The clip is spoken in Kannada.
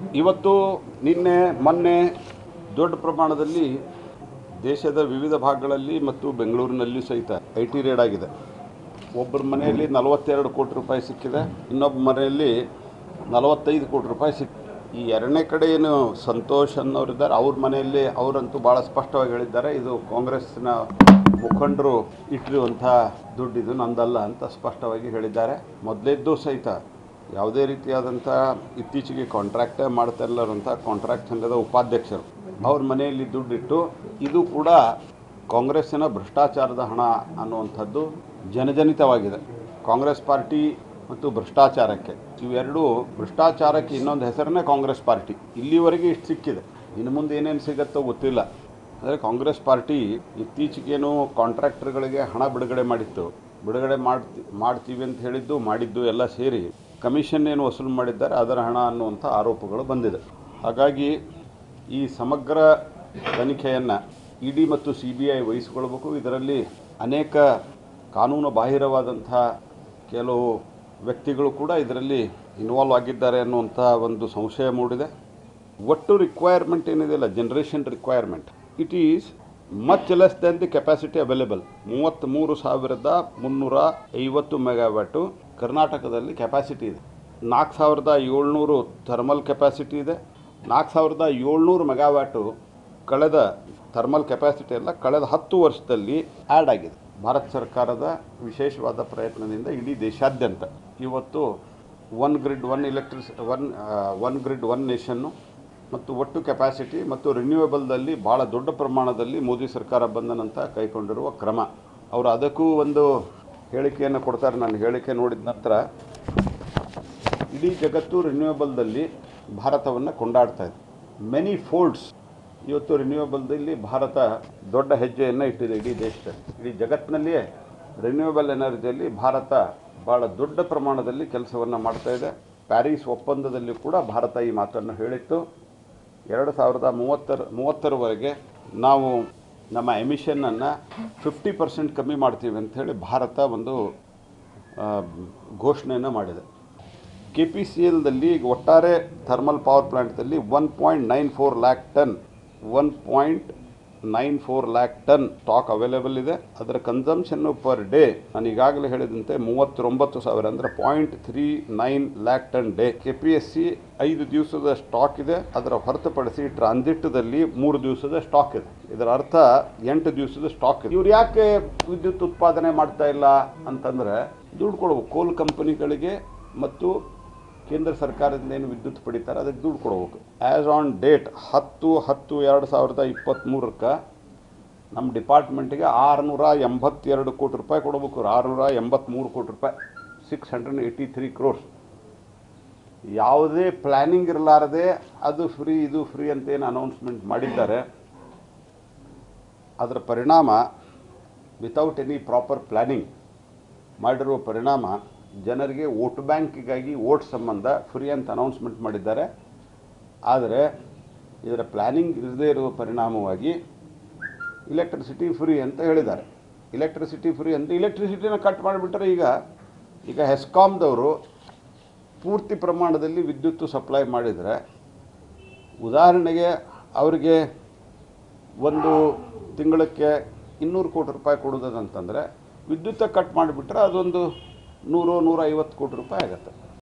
ಇವತ್ತು ನಿನ್ನೆ ಮೊನ್ನೆ ದೊಡ್ಡ ಪ್ರಮಾಣದಲ್ಲಿ ದೇಶದ ವಿವಿಧ ಭಾಗಗಳಲ್ಲಿ ಮತ್ತು ಬೆಂಗಳೂರಿನಲ್ಲಿ ಸಹಿತ ಐ ಟಿ ರೇಡ್ ಆಗಿದೆ ಒಬ್ಬರ ಮನೆಯಲ್ಲಿ ನಲವತ್ತೆರಡು ಕೋಟಿ ರೂಪಾಯಿ ಸಿಕ್ಕಿದೆ ಇನ್ನೊಬ್ಬ ಮನೆಯಲ್ಲಿ ನಲವತ್ತೈದು ಕೋಟಿ ರೂಪಾಯಿ ಸಿಕ್ ಈ ಎರಡನೇ ಕಡೆ ಏನು ಸಂತೋಷ್ ಅನ್ನೋರಿದ್ದಾರೆ ಅವ್ರ ಮನೆಯಲ್ಲಿ ಅವರಂತೂ ಭಾಳ ಸ್ಪಷ್ಟವಾಗಿ ಹೇಳಿದ್ದಾರೆ ಇದು ಕಾಂಗ್ರೆಸ್ನ ಮುಖಂಡರು ಇಟ್ಟಿರುವಂಥ ದುಡ್ಡು ಇದು ನಂದಲ್ಲ ಅಂತ ಸ್ಪಷ್ಟವಾಗಿ ಹೇಳಿದ್ದಾರೆ ಮೊದಲೇದ್ದು ಸಹಿತ ಯಾವುದೇ ರೀತಿಯಾದಂಥ ಇತ್ತೀಚೆಗೆ ಕಾಂಟ್ರಾಕ್ಟೇ ಮಾಡ್ತಾ ಇಲ್ಲರಂಥ ಕಾಂಟ್ರಾಕ್ಟ್ ಸಂಘದ ಉಪಾಧ್ಯಕ್ಷರು ಅವ್ರ ಮನೆಯಲ್ಲಿ ದುಡ್ಡಿಟ್ಟು ಇದು ಕೂಡ ಕಾಂಗ್ರೆಸ್ಸಿನ ಭ್ರಷ್ಟಾಚಾರದ ಹಣ ಅನ್ನುವಂಥದ್ದು ಜನಜನಿತವಾಗಿದೆ ಕಾಂಗ್ರೆಸ್ ಪಾರ್ಟಿ ಮತ್ತು ಭ್ರಷ್ಟಾಚಾರಕ್ಕೆ ಇವೆರಡೂ ಭ್ರಷ್ಟಾಚಾರಕ್ಕೆ ಇನ್ನೊಂದು ಹೆಸರನ್ನೇ ಕಾಂಗ್ರೆಸ್ ಪಾರ್ಟಿ ಇಲ್ಲಿವರೆಗೆ ಇಷ್ಟು ಸಿಕ್ಕಿದೆ ಇನ್ನು ಮುಂದೆ ಏನೇನು ಸಿಗುತ್ತೋ ಗೊತ್ತಿಲ್ಲ ಅಂದರೆ ಕಾಂಗ್ರೆಸ್ ಪಾರ್ಟಿ ಇತ್ತೀಚೆಗೇನು ಕಾಂಟ್ರಾಕ್ಟರ್ಗಳಿಗೆ ಹಣ ಬಿಡುಗಡೆ ಮಾಡಿತ್ತು ಬಿಡುಗಡೆ ಮಾಡ್ತಿ ಮಾಡ್ತೀವಿ ಅಂತ ಹೇಳಿದ್ದು ಮಾಡಿದ್ದು ಎಲ್ಲ ಸೇರಿ ಕಮಿಷನ್ ಏನು ವಸೂಲು ಮಾಡಿದ್ದಾರೆ ಅದರ ಹಣ ಅನ್ನುವಂಥ ಆರೋಪಗಳು ಬಂದಿದೆ ಹಾಗಾಗಿ ಈ ಸಮಗ್ರ ತನಿಖೆಯನ್ನು ಇ ಡಿ ಮತ್ತು ಸಿ ಬಿ ಐ ವಹಿಸಿಕೊಳ್ಬೇಕು ಇದರಲ್ಲಿ ಅನೇಕ ಕಾನೂನು ಬಾಹಿರವಾದಂಥ ಕೆಲವು ವ್ಯಕ್ತಿಗಳು ಕೂಡ ಇದರಲ್ಲಿ ಇನ್ವಾಲ್ವ್ ಆಗಿದ್ದಾರೆ ಅನ್ನುವಂಥ ಒಂದು ಸಂಶಯ ಮೂಡಿದೆ ಒಟ್ಟು ರಿಕ್ವೈರ್ಮೆಂಟ್ ಏನಿದೆಯಲ್ಲ generation requirement it is much less then the capacity available ಮೂವತ್ತ್ಮೂರು ಸಾವಿರದ ಮುನ್ನೂರ ಐವತ್ತು ಮೆಗಾವ್ಯಾಟು ಕರ್ನಾಟಕದಲ್ಲಿ ಕೆಪಾಸಿಟಿ ಇದೆ ನಾಲ್ಕು ಸಾವಿರದ ಏಳ್ನೂರು ಥರ್ಮಲ್ ಕೆಪಾಸಿಟಿ ಇದೆ ನಾಲ್ಕು ಸಾವಿರದ ಏಳ್ನೂರು ಮೆಗಾವ್ಯಾಟು ಕಳೆದ ಥರ್ಮಲ್ ಕೆಪಾಸಿಟಿ ಎಲ್ಲ ಕಳೆದ ಹತ್ತು ವರ್ಷದಲ್ಲಿ ಆ್ಯಡ್ ಆಗಿದೆ ಭಾರತ ಸರ್ಕಾರದ ವಿಶೇಷವಾದ ಪ್ರಯತ್ನದಿಂದ ಇಡೀ ದೇಶಾದ್ಯಂತ ಇವತ್ತು one grid one electricity one one grid one ನೇಷನ್ನು ಮತ್ತು ಒಟ್ಟು ಕೆಪಾಸಿಟಿ ಮತ್ತು ರಿನ್ಯೂವೇಬಲ್ದಲ್ಲಿ ಭಾಳ ದೊಡ್ಡ ಪ್ರಮಾಣದಲ್ಲಿ ಮೋದಿ ಸರ್ಕಾರ ಬಂದ ನಂತರ ಕೈಗೊಂಡಿರುವ ಕ್ರಮ ಅವರು ಅದಕ್ಕೂ ಒಂದು ಹೇಳಿಕೆಯನ್ನು ಕೊಡ್ತಾರೆ ನಾನು ಹೇಳಿಕೆ ನೋಡಿದ ನಂತರ ಇಡೀ ಜಗತ್ತು ರಿನ್ಯೂವೇಬಲ್ದಲ್ಲಿ ಭಾರತವನ್ನು ಕೊಂಡಾಡ್ತಾ ಇದೆ ಮೆನಿ ಫೋಲ್ಡ್ಸ್ ಇವತ್ತು ರಿನ್ಯೂವೇಬಲ್ದಲ್ಲಿ ಭಾರತ ದೊಡ್ಡ ಹೆಜ್ಜೆಯನ್ನು ಇಟ್ಟಿದೆ ಇಡೀ ದೇಶದಲ್ಲಿ ಇಡೀ ಜಗತ್ತಿನಲ್ಲಿಯೇ ರಿನ್ಯೂವೇಬಲ್ ಎನರ್ಜಿಯಲ್ಲಿ ಭಾರತ ಭಾಳ ದೊಡ್ಡ ಪ್ರಮಾಣದಲ್ಲಿ ಕೆಲಸವನ್ನು ಮಾಡ್ತಾ ಇದೆ ಪ್ಯಾರಿಸ್ ಒಪ್ಪಂದದಲ್ಲಿ ಕೂಡ ಭಾರತ ಈ ಮಾತನ್ನು ಹೇಳಿತ್ತು ಎರಡು ಸಾವಿರದ ಮೂವತ್ತರ ಮೂವತ್ತರವರೆಗೆ ನಾವು ನಮ್ಮ ಎಮಿಷನನ್ನು ಫಿಫ್ಟಿ ಪರ್ಸೆಂಟ್ ಕಮ್ಮಿ ಮಾಡ್ತೀವಿ ಅಂಥೇಳಿ ಭಾರತ ಒಂದು ಆ, ಘೋಷಣೆಯನ್ನು ಮಾಡಿದೆ ಕೆ ಪಿ ಸಿ ಎಲ್ದಲ್ಲಿ ಈಗ ಒಟ್ಟಾರೆ ಥರ್ಮಲ್ ಪವರ್ ಪ್ಲಾಂಟ್ದಲ್ಲಿ one point nine four lakh ton one point nine four lakh ton stock available ಇದೆ ಅದರ ಕನ್ಸಂಪ್ಷನ್ನು ಪರ್ ಡೇ ನಾನು ಈಗಾಗಲೇ ಹೇಳಿದಂತೆ ಮೂವತ್ತೊಂಬತ್ತು ಸಾವಿರ ಅಂದರೆ point three nine lakh ton day K P S C ಐದು ದಿವಸದ ಸ್ಟಾಕ್ ಇದೆ ಅದರ ಹೊರತುಪಡಿಸಿ ಟ್ರಾನ್ಸಿಟ್ದಲ್ಲಿ ಮೂರು ದಿವಸದ ಸ್ಟಾಕ್ ಇದೆ ಇದರ ಅರ್ಥ ಎಂಟು ದಿವಸದ ಸ್ಟಾಕ್ ಇದೆ ಇವ್ರು ಯಾಕೆ ವಿದ್ಯುತ್ ಉತ್ಪಾದನೆ ಮಾಡ್ತಾ ಇಲ್ಲ ಅಂತಂದ್ರೆ ದುಡ್ಡು ಕೊಡ್ಬೇಕು ಕೋಲ್ ಕಂಪನಿಗಳಿಗೆ ಮತ್ತು ಕೇಂದ್ರ ಸರ್ಕಾರದಿಂದ ಏನು ವಿದ್ಯುತ್ ಪಡಿತಾರೆ ಅದಕ್ಕೆ ದುಡ್ಡು ಕೊಡ್ಬೇಕು ಆ್ಯಸ್ ಆನ್ ಡೇಟ್ ಹತ್ತು ಹತ್ತು ಎರಡು ಸಾವಿರದ ಇಪ್ಪತ್ತ್ಮೂರಕ್ಕೆ ನಮ್ಮ ಡಿಪಾರ್ಟ್ಮೆಂಟಿಗೆ ಆರುನೂರ ಎಂಬತ್ತೆರಡು ಕೋಟಿ ರೂಪಾಯಿ ಕೊಡಬೇಕು ಆರುನೂರ ಎಂಬತ್ತ್ಮೂರು ಕೋಟಿ ರೂಪಾಯಿ six hundred eighty three crores ಯಾವುದೇ ಪ್ಲ್ಯಾನಿಂಗ್ ಇರಲಾರದೆ ಅದು ಫ್ರೀ ಇದು ಫ್ರೀ ಅಂತ ಏನು ಅನೌನ್ಸ್ಮೆಂಟ್ ಮಾಡಿದ್ದಾರೆ ಅದರ ಪರಿಣಾಮ ವಿತೌಟ್ ಎನಿ ಪ್ರಾಪರ್ ಪ್ಲ್ಯಾನಿಂಗ್ ಮಾಡಿರುವ ಪರಿಣಾಮ ಜನರಿಗೆ ವೋಟ್ ಬ್ಯಾಂಕಿಗಾಗಿ ವೋಟ್ ಸಂಬಂಧ ಫ್ರೀ ಅಂತ ಅನೌನ್ಸ್ಮೆಂಟ್ ಮಾಡಿದ್ದಾರೆ ಆದರೆ ಇದರ ಪ್ಲ್ಯಾನಿಂಗ್ ಇರದೇ ಇರುವ ಪರಿಣಾಮವಾಗಿ ಇಲೆಕ್ಟ್ರಿಸಿಟಿ ಫ್ರೀ ಅಂತ ಹೇಳಿದ್ದಾರೆ ಇಲೆಕ್ಟ್ರಿಸಿಟಿ ಫ್ರೀ ಅಂತ ಇಲೆಕ್ಟ್ರಿಸಿಟಿನ ಕಟ್ ಮಾಡಿಬಿಟ್ರೆ ಈಗ ಈಗ ಹೆಸ್ಕಾಮ್ದವರು ಪೂರ್ತಿ ಪ್ರಮಾಣದಲ್ಲಿ ವಿದ್ಯುತ್ತು ಸಪ್ಲೈ ಮಾಡಿದರೆ ಉದಾಹರಣೆಗೆ ಅವರಿಗೆ ಒಂದು ತಿಂಗಳಕ್ಕೆ ಇನ್ನೂರು ಕೋಟಿ ರೂಪಾಯಿ ಕೊಡೋದಂತಂದರೆ ವಿದ್ಯುತ್ತ ಕಟ್ ಮಾಡಿಬಿಟ್ರೆ ಅದೊಂದು ನೂರು ನೂರ ಐವತ್ತು ಕೋಟಿ ರೂಪಾಯಿ ಆಗುತ್ತೆ